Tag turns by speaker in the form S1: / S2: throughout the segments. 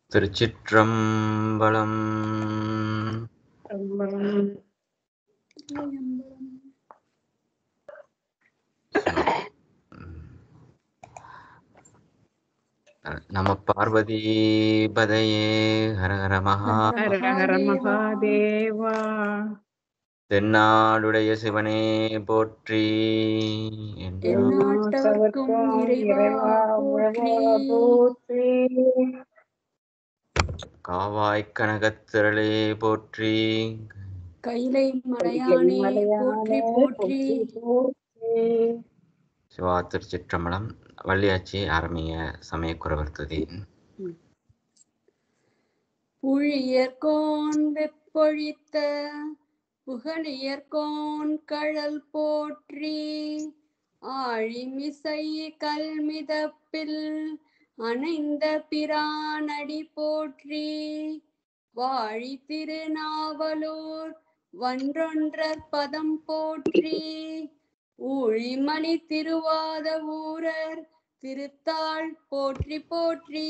S1: திருச்சிற்றம்பலம் நம பார்வதி பதையே ஹரஹர மகா
S2: ஹர ஹர மகாதேவா
S1: தென்னாடுடைய சிவனே போற்றி
S2: எந்நாட்டவர்க்கும் இறைவா போற்றி
S1: காவாய் கனகத்திரளே போற்றி
S3: கைலை மலையானே போற்றி போற்றி
S1: சிவா திருச்சிற்றம்பலம் வள்ளியாச்சி ஆரம்பிங்க சமயக்குறவர் துதி
S3: புழியர்கோன் வெப்பொழித்த புகழியர்கோன் கழல் போற்றி ஆழிமிசை கல்மிதப்பில் அணைந்த பிரானடி போற்றி வாழி திருநாவலூர் வன்றொன்றற் பதம் போற்றி ஊழிமணி திருவாத ஊரர் திருத்தாள் போற்றி போற்றி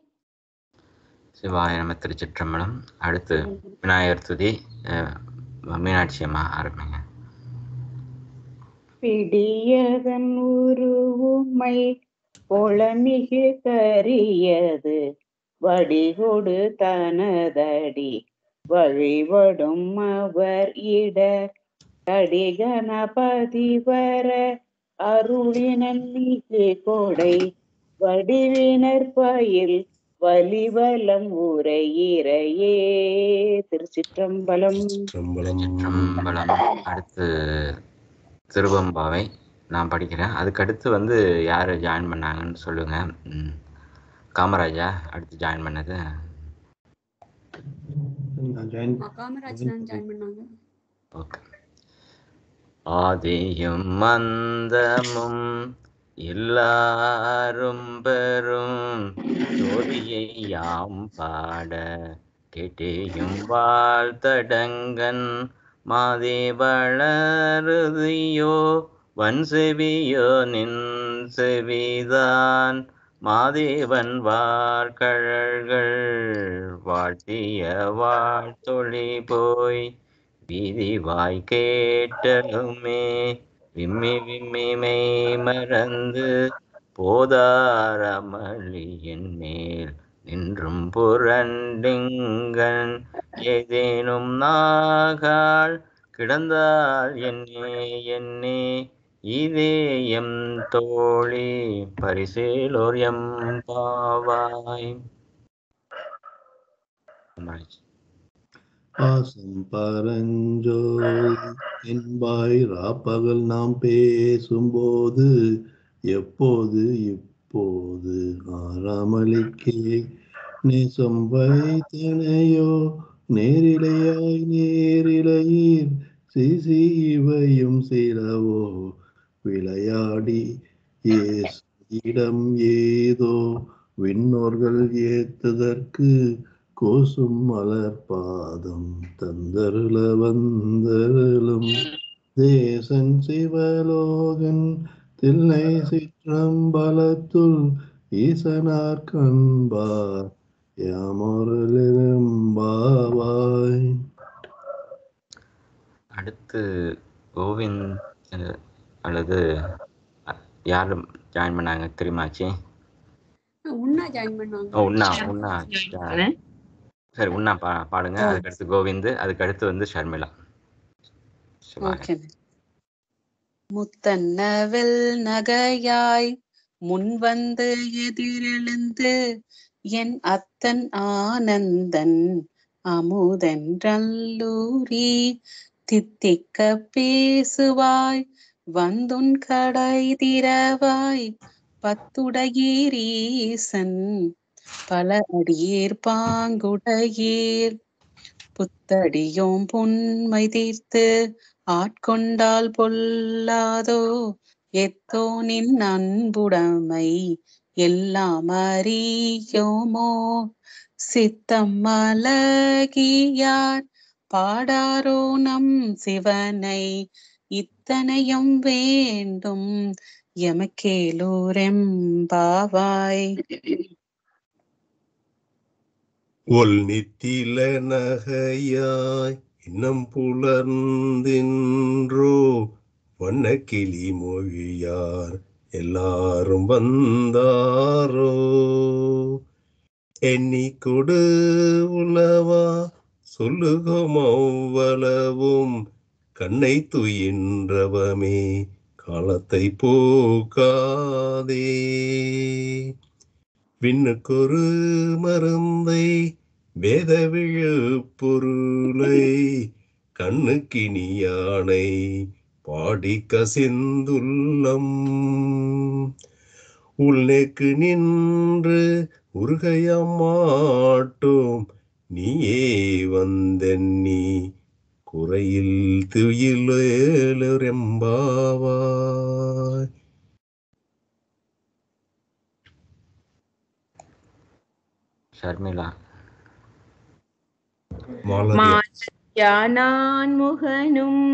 S1: சிவாய நம திருச்சிற்றம்பலம் அடுத்து விநாயகர் துதி அஹ், மீனாட்சி அம்மா ஆரம்பிங்க
S2: பிடியதன் உருவுமை பொளமிகு கரியது வடிகொடு தனதடி வழிபடும் அவர் இட கடிகணபதி வர அருளினன் மிகு கொடை வடிவினர் பயில் வலிவலம் உரையிறையே திருச்சிற்றம்பலம்
S1: திருச்சிற்றம்பலம் அடுத்து திருவம்பாவை நான் படிக்கிறேன் அதுக்கடுத்து வந்து யார் ஜாயின் பண்ணாங்கன்னு சொல்லுங்க ம். காமராஜா அடுத்து ஜாயின் பண்ணது
S4: நான் join
S3: ஆ, காமராஜ் தான் ஜாயின் பண்ணாங்க
S1: ஓகே ஆதியும் மந்தமும் எல்லாரும் பெறும் ஜோதியை யாம் பாட கேட்டேயும் வாழ்த்தடங்கன் மாதே வளருதியோ வன் செவியோ நின் செவிதான் மாதேவன் வார்கழல்கள் வாழ்த்திய வாழ்த்தொழி போய் வீதி வாய் கேட்டலுமே விம்மி விம்மி மெய் மறந்து போதாரமளியின் மேல் நின்றும் புரண்டிங்கன் ஏதேனும் நாகால் கிடந்தால் என்னே என்னே இதேயம் தோழி பரிசேலோர் எம் பாவாய்
S4: பாசம் பரஞ்சோய் என்பாய் ராப்பகல் நாம் பேசும்போது எப்போது இப்போது ஆறாமலிக்கே நேசம் வைத்தனையோ நேரிலையாய் நேரிலையீர் சிசி இவையும் சிலவோ விளையாடி ஏசு இடம் ஏதோ விண்ணோர்கள் ஏத்துதற்கு கோசும் மலர் பாதம் தந்தருள வந்தருளும் தேசன் சிவலோகன் தில்லை சிற்றம்பலத்துள் ஈசனார் கண்பார் யாமொருளிரும்பாவாய்
S1: அடுத்து கோவிந்த் அஹ், அல்லது அஹ், யார் ஜாயின் பண்ணாங்க தெரியுமாச்சி
S3: ஆ, உன்னா ஜாயின் பண்ணாங்க
S1: ஓ உண்ணா உண்ணா ஜா- சரி உண்ணா பா பாடுங்க அதுக்கடுத்து கோவிந்த் அதுக்கடுத்து வந்து ஷர்மிளா சிவாய.
S5: ஓகே முத்தன்னவில் நகையாய் முன் வந்து எதிரெழுந்து என் அத்தன் ஆனந்தன் அமுதன்றல்லூரி தித்திக்க பேசுவாய் வந்துன் கடை திறவாய் பத்துடையீரீசன் பல அடியேர் பாங்குடையீர் புத்தடியோம் புன்மை தீர்த்து ஆட்கொண்டால் பொல்லாதோ எத்தோ நின் அன்புடைமை எல்லாம் அறியோமோ சித்தம் மலகியார் பாடாரோ நம் சிவனை இத்தனையும் வேண்டும் எமக்கேலூரெம்பாவாய்
S4: ஒல் நித்தில நகையாய் இன்னம் புலர்ந்தின்றோ வண்ணக்கிளி மொழியார் எல்லாரும் வந்தாரோ எண்ணி கொடு உலவா சொல்லுகம் அவ்வளவும் கண்ணை துயின்றவமே காலத்தை போக்காதே விண்ணுக்கொரு மருந்தை வேத பொருளை கண்ணுக்கினியானை பாடி கசிந்துள்ளம் உள்நெக்கு நின்று உருகையம்மாட்டோம் நீயே வந்தென்னி குறையில் துயிலேலெம்பாவாய்
S1: ஷர்மிளா
S4: மாலதி
S2: யானான் முகனும்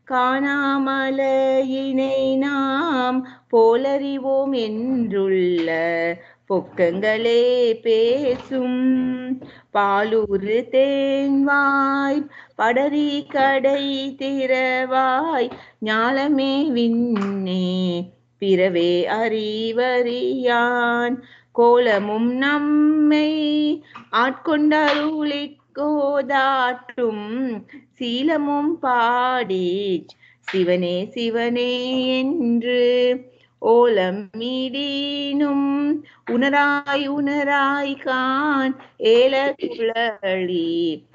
S2: காணாமலையினை நாம் போலறிவோம் என்றுள்ள பொக்கங்களே பேசும் பாலூரு தேன்வாய் படரி கடை திறவாய் ஞாலமே விண்ணே பிறவே அறிவறியான் கோலமும் நம்மை ஆட்கொண்டருளிக் கோதாட்டும் சீலமும் பாடி சிவனே சிவனே என்று ஓலம் மீடினும் உணராய் உணராய் கான் ஏல குழலி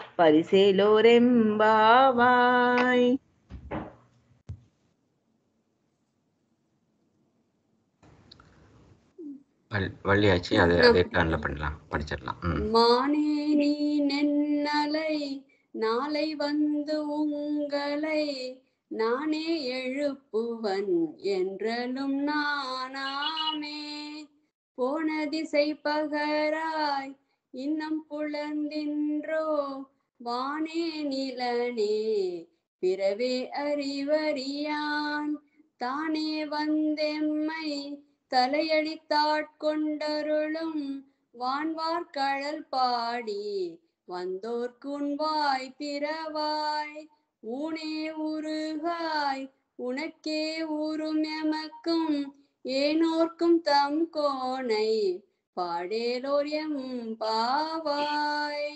S2: பரிசேலோரெம்பாவாய்
S1: வள்- வள்ளியாச்சி அதை அதே டர்ன்ல பண்ணலாம் படிச்சிடலாம் ம்
S3: மானே நீ நென்னலை நாளை வந்து உங்களை நானே எழுப்புவன் என்றலும் நானாமே போன திசை பகராய் இன்னம் புலந்தின்றோ வானே நிலனே பிறவே அறிவறியான் தானே வந்தெம்மை தலையடித்தாட்கொண்டருளும் வான்வார் கழல் பாடி வந்தோர்க்குன் வாய் திறவாய் ஊனே உருகாய் உனக்கே ஊரும் எமக்கும் ஏனோர்க்கும் தம் கோனை பாடேலோர் எம் பாவாய்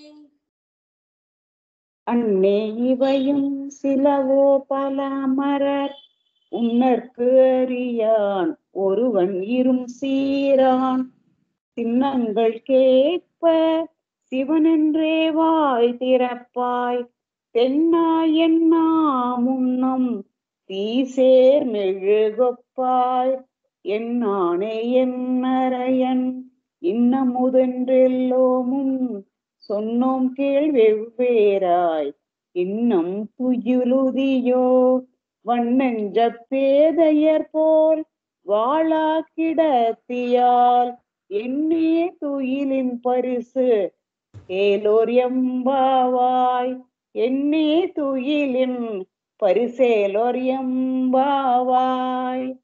S2: அன்னே இவையும் சிலவோ பல மரர் உன்னற்கு அறியான் ஒருவன் இரும் சீரான் சின்னங்கள் கேட்ப சிவனென்றே வாய் திறப்பாய் தென்னாய் என்னா முன்னம் தீசேர் மெழுகொப்பாய் என்னானே என்னரையன் இன்னமுதென்றெல்லோமும் சொன்னோம் கேள் வெவ்வேறாய் இன்னும் துயிலுதியோ வண்ணெஞ்ச பேதையர் போல் வாழா கிடத்தியால் என்னே துயிலின் பரிசு ஏலோர் எம்பாவாய் என்னே துயிலின் பரிசேலோர் எம்பாவாய்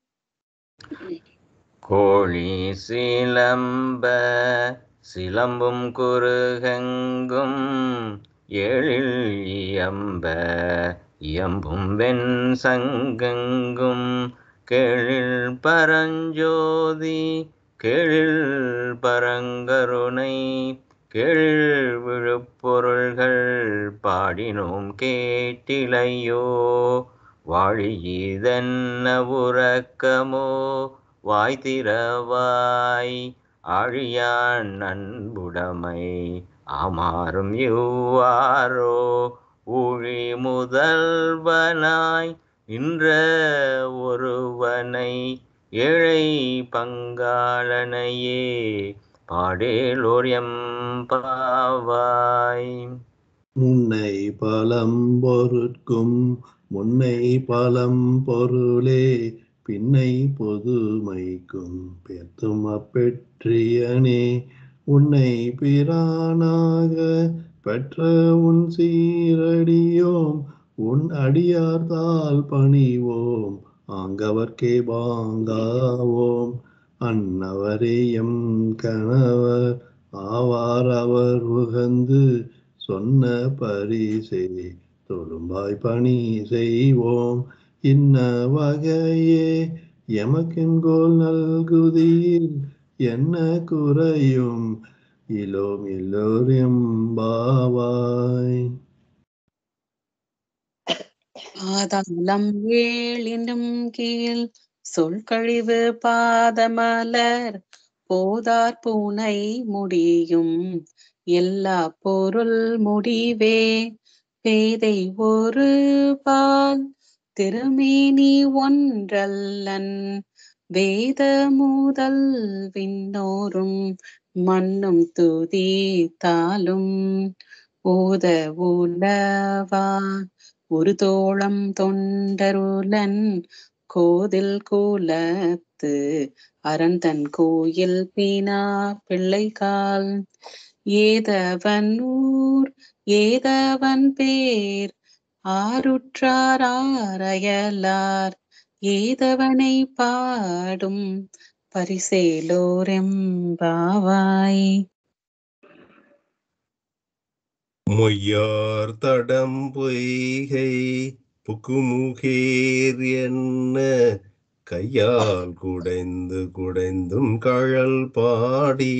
S1: கோழி சிலம்ப சிலம்பும் குருகெங்கும் எழில் இயம்ப இயம்பும் வெண் சங்கெங்கும் கேழில் பரஞ்சோதி கேழில் பரங்கருணை கேழில் விழுப்பொருள்கள் பாடினோம் கேட்டிலையோ வாழியதென்ன உறக்கமோ வாய் திறவாய் ஆழியான் அன்புடைமை ஆமாறும் இவ்வாறோ ஊழி முதல்வனாய் நின்ற ஒருவனை ஏழை பங்காளனையே பாடேலோர் எம்பாவாய்
S4: முன்னை பலம் பொருட்கும் முன்னை பலம் பொருளே பின்னை பொதுமைக்கும் பெத்தும் அப்பெற்றியனே உன்னை பிரானாக பெற்ற உன் சீரடியோம் உன் அடியார்தால் பணிவோம் ஆங்கவர்க்கே பாங்காவோம் அன்னவரே எம் கணவர் ஆவார் அவர் உகந்து சொன்ன பரிசே தொழும்பாய் பணி செய்வோம் இன்ன வகையே எமக்கென்கோல் நல்குதீர் என்ன குறையும் இலோம் எல்லோரும் பாவாய்
S5: பாதாளம் ஏழினும் கீழ் சொல்கழிவு பாதமலர் போதார் பூனை முடியும் எல்லா பொருள் முடிவே பேதை ஒரு பால் திருமேனி ஒன்றல்லன் வேத முதல் விண்ணோரும் மண்ணும் துதித்தாலும் ஊத உலவா ஒரு தோளம் தொண்டருளன் கோதில் கூலத்து அரண்தன் கோயில் பீனா பிள்ளைகால் ஏதவன் ஊர் ஏதவன் பேர் ஆருற்றாராயலார் ஏதவனை பாடும் பரிசேலோரெம்பாவாய்
S6: மொய்யார் தடம் பொய்கை புக்குமுகேர் என்ன கையால் குடைந்து குடைந்தும் கழல் பாடி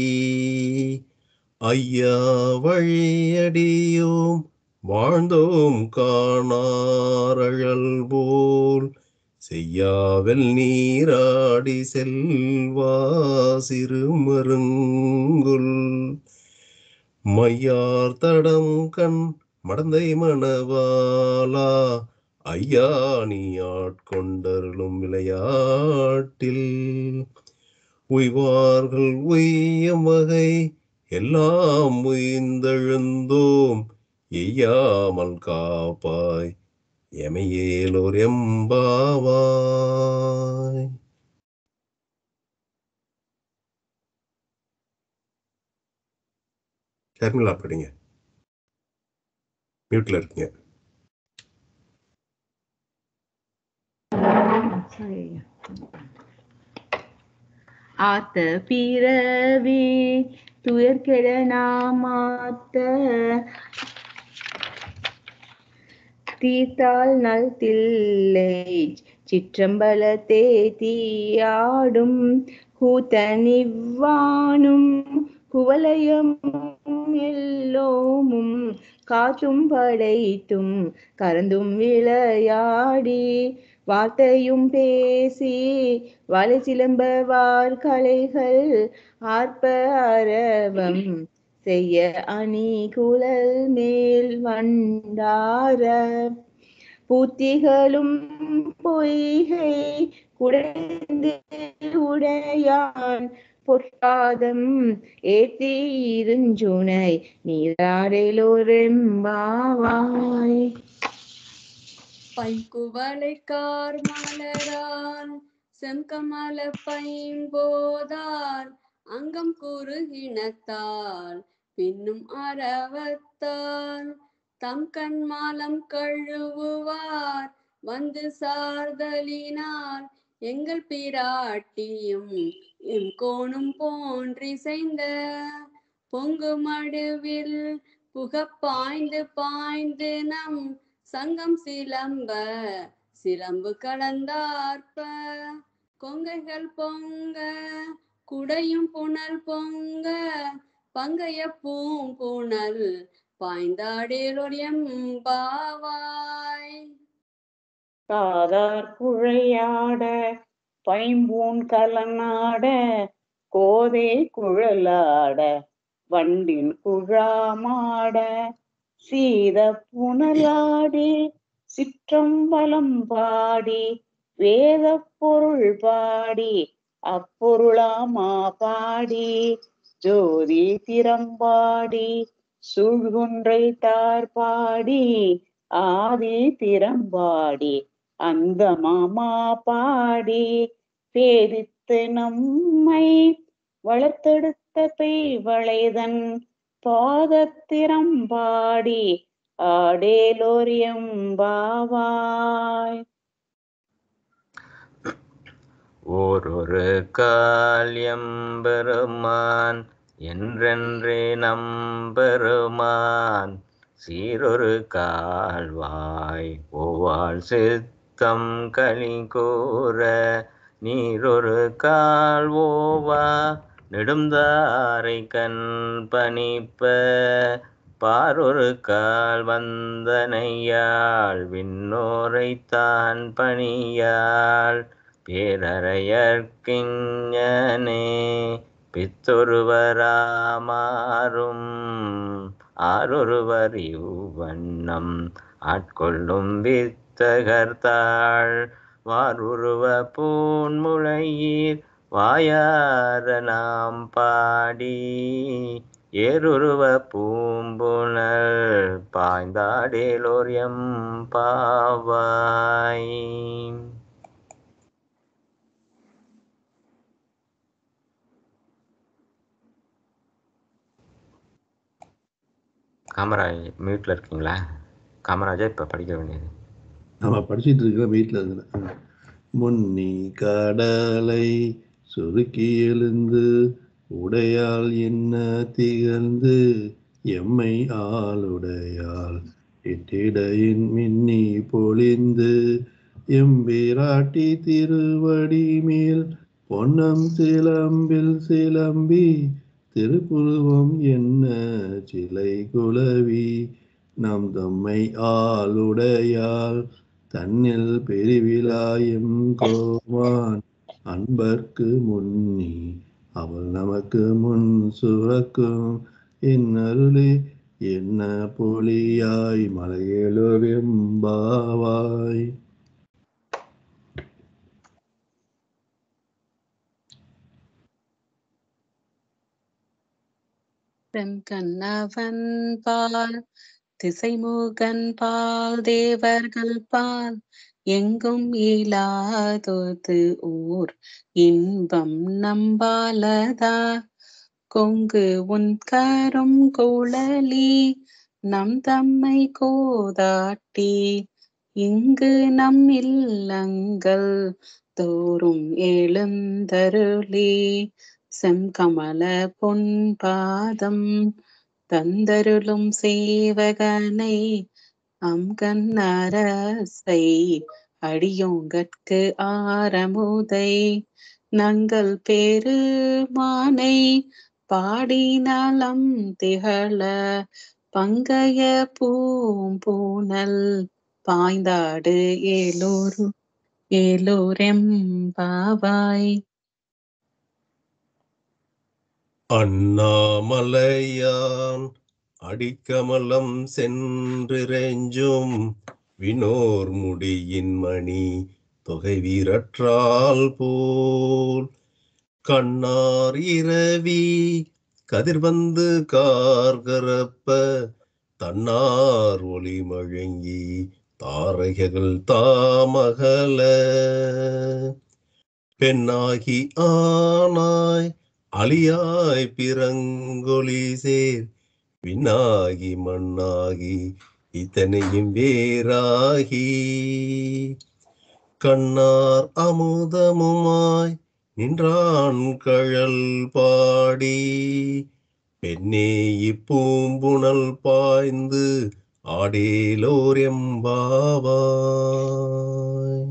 S6: ஐயா வழியடியோம் வாழ்ந்தோம் காணாரழல் போல் செய்யாவல் நீராடி செல்வா சிறுமருங்குல் மையார் தடம் கண் மடந்தை மணவாலா ஐயா நீ ஆட்கொண்டருளும் விளையாட்டில் உய்வார்கள் உய்யம் வகை எல்லாம் உய்ந்தெழுந்தோம் எய்யாமல் காப்பாய் எமையேலோர் எம்பாவாய் ஷர்மிளா படிங்க மியூட்ல இருக்கீங்க
S2: ஆத்த பிறவி துயர்கெட நாமாத்த தீர்த்தால் நல் தில்லை சிற்றம்பலத்தே தீயாடும் கூத்தனிவானும் குவலயம் எல்லோமும் காற்றும் படைத்தும் கறந்தும் விளையாடி வார்த்தையும் பேசி வலை சிலம்பவார் கலைகள் ஆர்ப்ப அரவம் செய்ய அணி குழல் மேல் வண்டார பூத்திகளும் பொய்கை குடைந்து உடையான் பொற்பாதம் ஏத்தி இருஞ்சுனை நீராடலோரெம்பாவாய்
S3: பைங்குவளைக்கார் மலரால் செம்கமல பைம்போதார் அங்கம் குறுகினத்தால் பின்னும் அறவத்தால் தம் கண்மாலம் கழுவுவார் வந்து சார்தலினார் எங்கள் பிராட்டியும் எம் கோணும் போன்றிசைந்த பொங்கு மடுவில் புக பாய்ந்து பாய்ந்து நம் சங்கம் சிலம்ப சிலம்பு கலந்தார்ப்ப கொங்கைகள் பொங்க குடையும் புனல் பொங்க பங்கைய பூம்புணல் பாய்ந்தாடேலொரியம் பாவாய்
S2: காதார் குழையாட பைம்பூன் கலனாட கோதை குழலாட வண்டின் குழாமாட சீத புனலாடி சிற்றம்பலம் பாடி வேத பொருள் பாடி அப்பொருளாமா பாடி ஜோதி திறம்பாடி சூழ்குன்றை தார் பாடி ஆதி திறம்பாடி அந்த மாமா பாடி பேதித்து நம்மை வளர்த்தெடுத்த பெய் வளைதன் பாதத்திரம் பாடி ஆடேலோரியம் பாவாய்
S1: ஓரொரு கால்யம் பெருமான் என்றென்றே நம்பெருமான் சீரொரு கால்வாய் ஓவாள் சித்தம் களி கூற நீரொரு கால் ஓவா நெடுந்தாரை கண் பணிப்ப பாரொரு கால் வந்தனையாள் விண்ணோரைத்தான் பணியாள் பேரறையற்கிஞனே பித்தொருவராமாறும் ஆரொருவர் இவ்வண்ணம் ஆட்கொள்ளும் வித்தகர்த்தாள் வாருருவ பூன்முளையீர் வாயார நாம் பாடி ஏருருவ பூம்புணல் பாய்ந்தாடேலோர் எம் பாவாய் காமராஜ் மியூட்ல இருக்கீங்களா காமராஜா இப்ப படிக்க வேண்டியது
S4: ஆமா படிச்சிட்டு இருக்கிற வீட்டில் இருக்கிறேன் முன்னி கடலை சுருக்கி எழுந்து உடையால் என்ன திகழ்ந்து எம்மை ஆளுடையால் இட்டிடையின் மின்னி பொழிந்து எம்பிராட்டி திருவடி மேல் பொன்னம் சிலம்பில் சிலம்பி திருப்புருவம் என்ன சிலை குலவி நம் தம்மை ஆளுடையால் தன்னில் பெருவிழாயும் கோவான் அன்பர்க்கு முன்னி அவள் நமக்கு முன் சுரக்கும் இன்னருளே என்ன பொலியாய் மலையெழுவெம்பாவாய்
S5: செங்கண்ணவன் பால் திசைமுகன் பால் தேவர்கள் பால் எங்கும் இலாதொது ஊர் இன்பம் நம்பாலதா கொங்கு உன் கரும் குழலி நம் தம்மை கோதாட்டி இங்கு நம் இல்லங்கள் தோறும் எழுந்தருளி செம்கமல பொன்பாதம் தந்தருளும் சேவகனை அம்கண்ணரசை அடியோங்கற்கு ஆரமுதை நங்கள் பெருமானை பாடி நலம் திகழ பங்கைய பூம்பூனல் பாய்ந்தாடு ஏலூர் ஏலூரெம்பாவாய்
S6: அண்ணாமலையான் அடிக்கமலம் சென்றிரெஞ்சும் வினோர் முடியின் மணி தொகை வீரற்றால் போல் கண்ணார் இரவி கதிர்வந்து கார்கரப்ப தன்னார் ஒளி மழங்கி தாரகைகள் தாமகல பெண்ணாகி ஆனாய் அலியாய் பிறங்கொலி சேர் விண்ணாகி மண்ணாகி இத்தனையும் வேறாகி கண்ணார் அமுதமுமாய் நின்றான் கழல் பாடி பெண்ணே இப்பூம்புணல் பாய்ந்து ஆடேலோர் எம்பாவாய்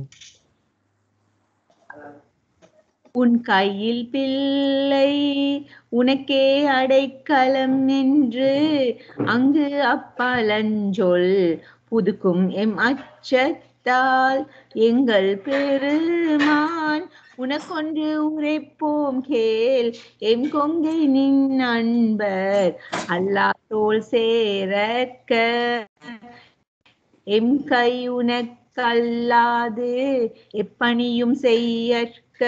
S7: உன் கையில் பிள்ளை உனக்கே அடைக்கலம் நின்று அங்கு அப்பாலஞ்சொல் புதுக்கும் எம் அச்சத்தால் எங்கள் பெருமான் உனக்கொன்று உரைப்போம் கேள் எம் கொங்கை நின் அன்பர் அல்லாதோல் சேரக்க எம் கை உனக்கல்லாது எப்பணியும் செய்யற்க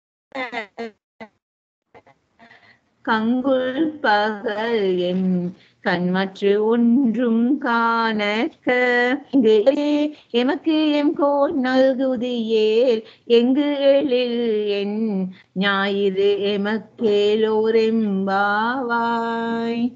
S7: கங்குல் பகல் எம் கண்மற்று ஒன்றும் காணக்க இங்கு எமக்கு எம் கோல் நல்குதியேல் எங்கு எழில் என் ஞாயிறு எமக்கேலோரெம்பாவாய்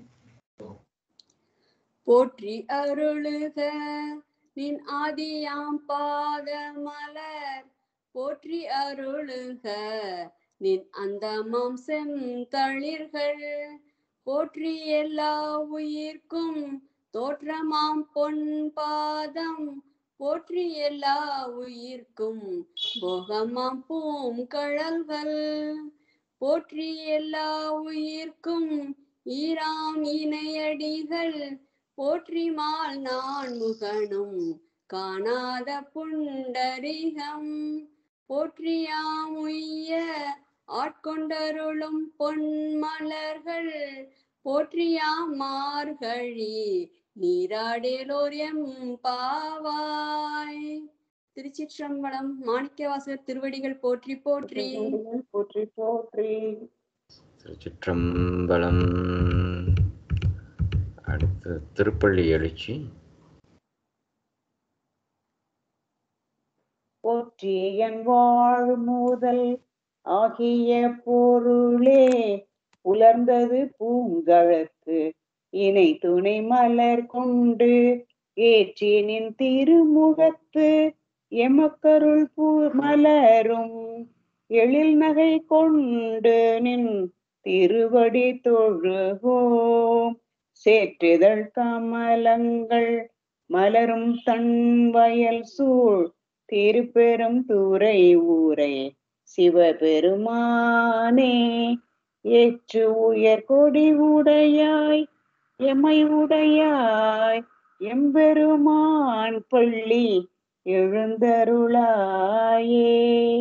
S3: போற்றி அருளுக நின் ஆதியாம் பாத மலர் போற்றி அருளுக நின் அந்தமாம் செந்தளிர்கள் போற்றி எல்லா உயிர்க்கும் தோற்றமாம் பொன் பாதம் போற்றி எல்லா உயிர்க்கும் போகமாம் பூம் கழல்கள் போற்றி எல்லா உயிர்க்கும் ஈராம் இணையடிகள் போற்றி மால் நான் முகனும் காணாத புண்டரிகம் போற்றியாம் உய்ய ஆட்கொண்டருளும் பொன் மலர்கள் போற்றியாம் மார்கழி நீராடேலோர் எம் பாவாய் திருச்சிற்றம்பலம் மாணிக்கவாசகர் திருவடிகள் போற்றி போற்றி
S2: போற்றி போற்றி
S1: திருச்சிற்றம்பலம் அடுத்து திருப்பள்ளி எழுச்சி
S2: போற்றி என் வாழ் முதல் ஆகிய பொருளே உலர்ந்தது பூங்கழற்கு இணை துணை மலர் கொண்டு ஏற்றினின் திருமுகத்து எமக்கருள் பூ மலரும் எழில் நகை கொண்டு நின் திருவடி தொழுவோம் சேற்றுதழ் கமலங்கள் மலரும் தன் வயல் சூழ் திருப்பெரும் துறை ஊரை சிவபெருமானே ஏற்று உயர் கொடி உடையாய் எமை உடையாய் எம்பெருமான் பள்ளி எழுந்தருளாயே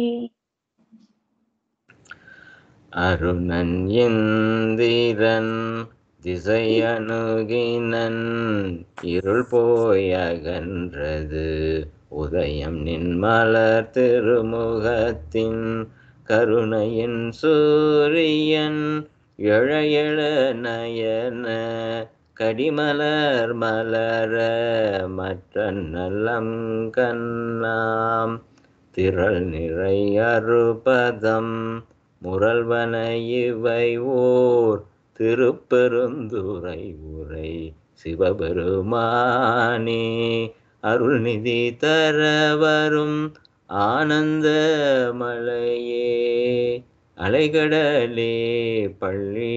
S1: அருணன் எந்திரன் திசையணுகினன் இருள் போய் அகன்றது உதயம் நின் மலர் திருமுகத்தின் கருணையின் சூரியன் எழ எழ நயன கடிமலர் மலர மற்ற நலம் கண்ணாம் திரள் நிறை அறுபதம் முரல்வன இவை ஓர் திருப்பெருந்துரை உரை சிவபெருமானே அருள்நிதி தர வரும் ஆனந்த மலையே அலைகடலே பள்ளி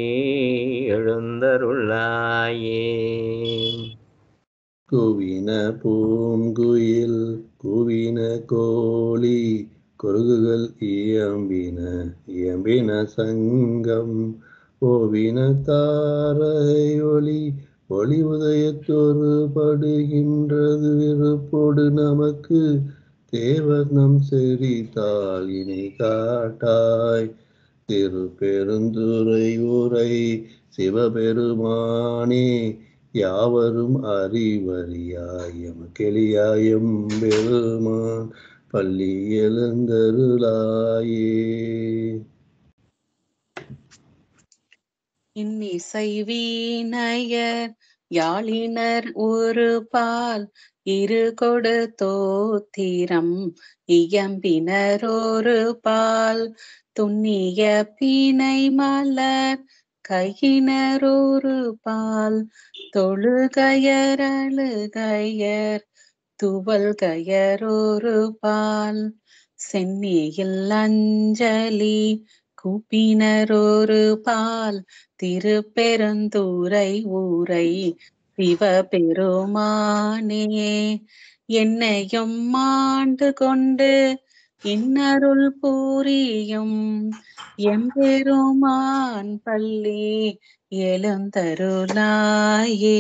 S1: எழுந்தருளாயே
S4: கூவின பூங்குயில் கூவின கோழி குறுகுகள் இயம்பின இயம்பின சங்கம் ஓவின தாரை ஒளி ஒளி உதயத்தொரு படுகின்றது விருப்போடு நமக்கு தேவர் நம் செறித்தால் இணை காட்டாய் திருப்பெருந்துறை உரை சிவபெருமானே யாவரும் அறிவறியாயம் கெளியாயம் பெருமான் பள்ளி எழுந்தருளாயே
S5: இன்னிசை வீணையர் யாழினர் ஒரு பால் இரு கொடு தோத்திரம் இயம்பினர் ஒரு பால் துண்ணிய பீனை மலர் கையினர் ஒரு பால் தொழுகயர் அழுகயர் துவல் கயர் ஒரு பால் சென்னியில் அஞ்சலி கூப்பினர் ஒரு பால் திருப்பெருந்துறை ஊரை சிவபெருமானே என்னையும் மாண்டு கொண்டு இன்னருள் பூரியும் எம்பெருமான் பள்ளி எழுந்தருளாயே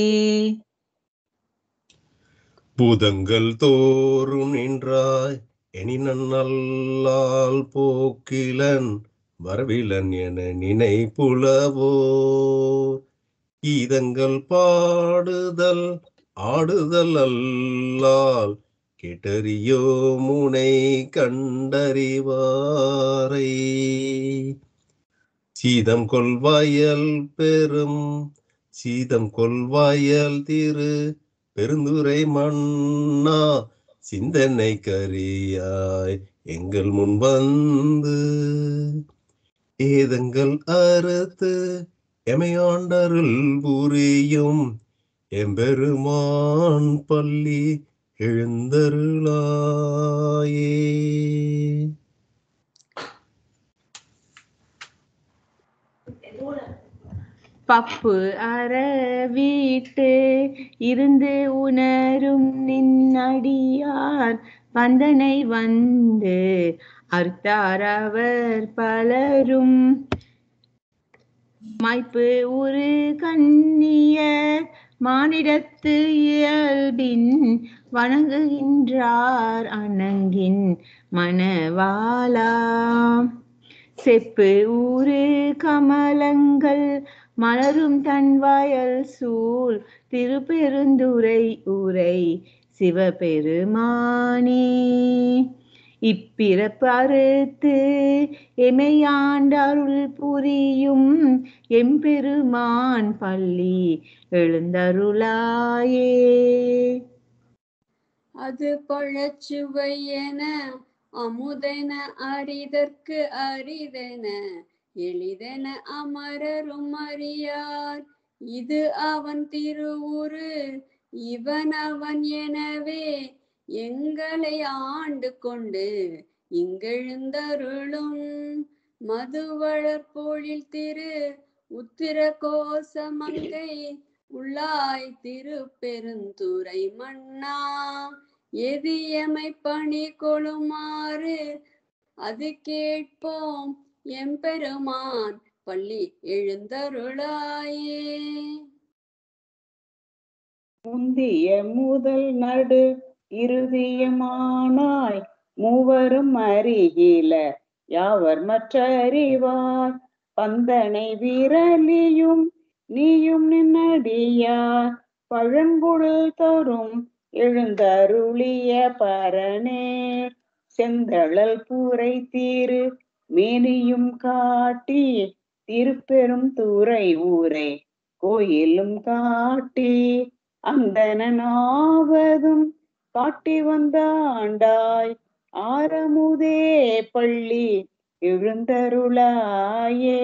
S6: பூதங்கள் தோறும் நின்றாய் எனினன் நல்லால் போக்கிலன் வரவிலன் என நினைப்புலவோ கீதங்கள் பாடுதல் ஆடுதல் அல்லால் கேட்டறியோ முனை கண்டறிவாரை சீதம் கொள்வாயல் பெரும் சீதம் கொள்வாயல் திரு பெருந்துரை மன்னா சிந்தனை கரியாய் எங்கள் முன் வந்து ஏதங்கள் அறுத்து எமையாண்டருள் புரியும் எம்பெருமான் பள்ளி எழுந்தருளாயே
S7: பப்பு அற வீட்டு இருந்து உணரும் நின்னடியார் வந்தனை வந்து அர்த்தாரவர் பலரும் மாய்ப்பு உரு கண்ணியர் மானிடத்து இயல்பின் வணங்குகின்றார் அணங்கின் மணவாளா செப்பு ஊரு கமலங்கள் மலரும் தன்வாயல் சூழ் திருப்பெருந்துரை உரை சிவபெருமானே இப்பிறப்பு அறுத்து எமையாண்டருள் புரியும் எம்பெருமான் பள்ளி எழுந்தருளாயே
S3: அது பழச்சுவை என அமுதென அரிதற்கு அரிதென எளிதென அமரரும் அறியார் இது அவன் திருவுரு இவன் அவன் எனவே எங்களை ஆண்டு கொண்டு இங்கெழுந்தருளும் மதுவளர்பொழில் திரு உத்திர கோசமங்கை உள்ளாய் திருப்பெருந்துறை மன்னா எதியமை பணி கொளுமாறு அது கேட்போம் எம்பெருமான் பள்ளி எழுந்தருளாயே
S2: முந்திய முதல் நடு இறுதியமானாய் மூவரும் அறிகில யாவர் மற்ற அறிவார் பந்தனை விரலியும் நீயும் நின்னடியார் பழங்குழல் தரும் எழுந்தருளிய பரனே செந்தழல் பூரை தீரு மேனியும் காட்டி திருப்பெரும் துறை ஊரை கோயிலும் காட்டி அந்தனாவதும் காட்டி வந்தாண்டாய் ஆரமுதே பள்ளி எழுந்தருளாயே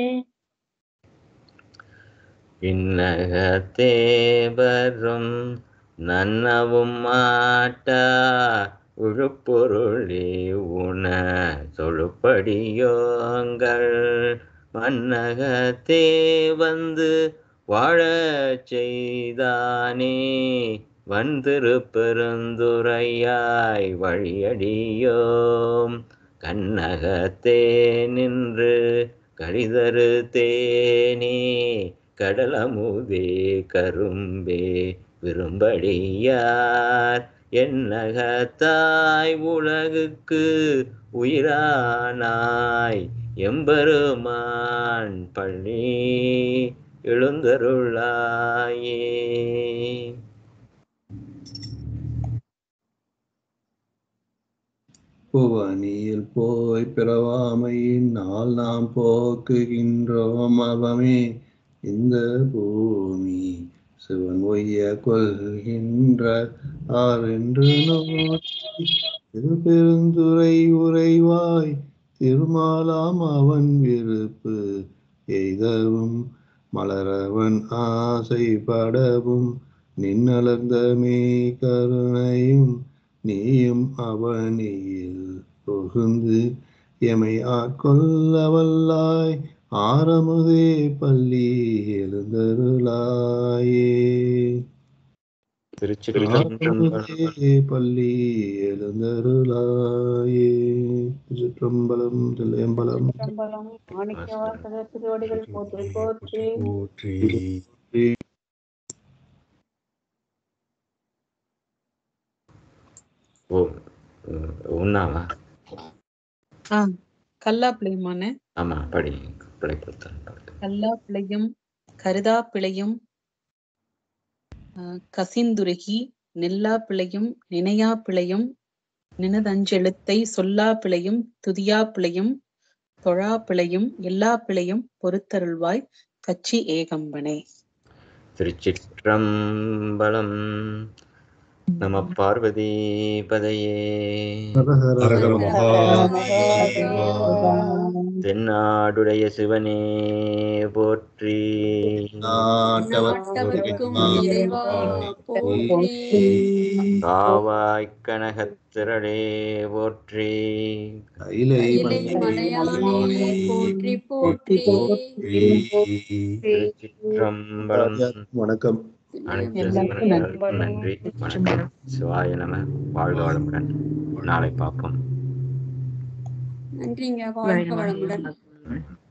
S1: இன்னகத்தேவரும் நன்னவும் மாட்டா உழுப்பொருளி உண தொழுப்படியோங்கள் மன்னகத்தே வந்து வாழச் செய்தானே வந்திருப்பெருந்துரையாய் வழியடியோம் கண்ணகத்தே நின்று கழிதரு தேனே கடலமுதே கரும்பே விரும்படியார் என்னகத்தாய் உலகுக்கு உயிரானாய் எம்பெருமான் பள்ளி எழுந்தருளாயே
S4: புவனியில் போய் பிறவாமையின் நாள் நாம் போக்குகின்றோம் அவமே இந்த பூமி சிவன் ஒய்ய கொள்கின்ற ஆரென்று நோக்கி திருப்பெருந்துரை உறைவாய் திருமாலாம் அவன் விருப்பு எய்தவும் மலரவன் ஆசைப்படவும் நின்னலர்ந்த மே கருணையும் நீயும் அவனியில் புகுந்து எமை ஆட்கொள்ள வல்லாய் ஆரமுதே பள்ளி எழுந்தருளாயே
S1: திருச்சிற்றம்பலம்
S4: ஆரமுதே பள்ளி எழுந்தருளாயே திருச்சிற்றம்பலம் தில்லையம்பலம்
S2: சம்பளம் மாணிக்க வாசக திருவடிகள் போற்றி போற்றி
S6: போற்றி
S1: ஓ உம், உண்ணாவா
S5: ஆ கல்லாப்பிள்ளையுமான
S1: ஆமா படி பிழைப்படுத்தல்
S5: கல்லாப்பிள்ளையும் கருதாப்பிள்ளையும் ஆ, கசிந்துருகி நெல்லாப்பிள்ளையும் நினையாப்பிள்ளையும் நினதஞ்செழுத்தை சொல்லாப்பிள்ளையும் துதியாப்பிள்ளையும் தொழாப்பிள்ளையும் எல்லாப்பிள்ளையும் பொறுத்தருள்வாய் கச்சி ஏகம்பனே
S1: திருச்சிற்றம்பலம் நம பார்வதி பதையே
S6: ஹரஹர
S2: ஹர
S6: மகாதேவா
S2: மகாதேவா.
S1: தென்னாடுடைய சிவனே போற்றி
S3: நாட்டவர்க்கும் இறைவா போற்றி
S1: காவாய்க் கனகத்திரளே போற்றி
S4: கைலை
S3: இலை மலையானே போற்றி போற்றி
S1: திருச்சிற்றம்பலம்
S4: வணக்கம்
S1: அனைத்து சிவனர்களுக்கும் நன்றி வணக்கம் சிவாய நம வாழ்க வளமுடன் நாளை பார்ப்போம்
S3: நன்றிங்க வாழ்க வளமுடன்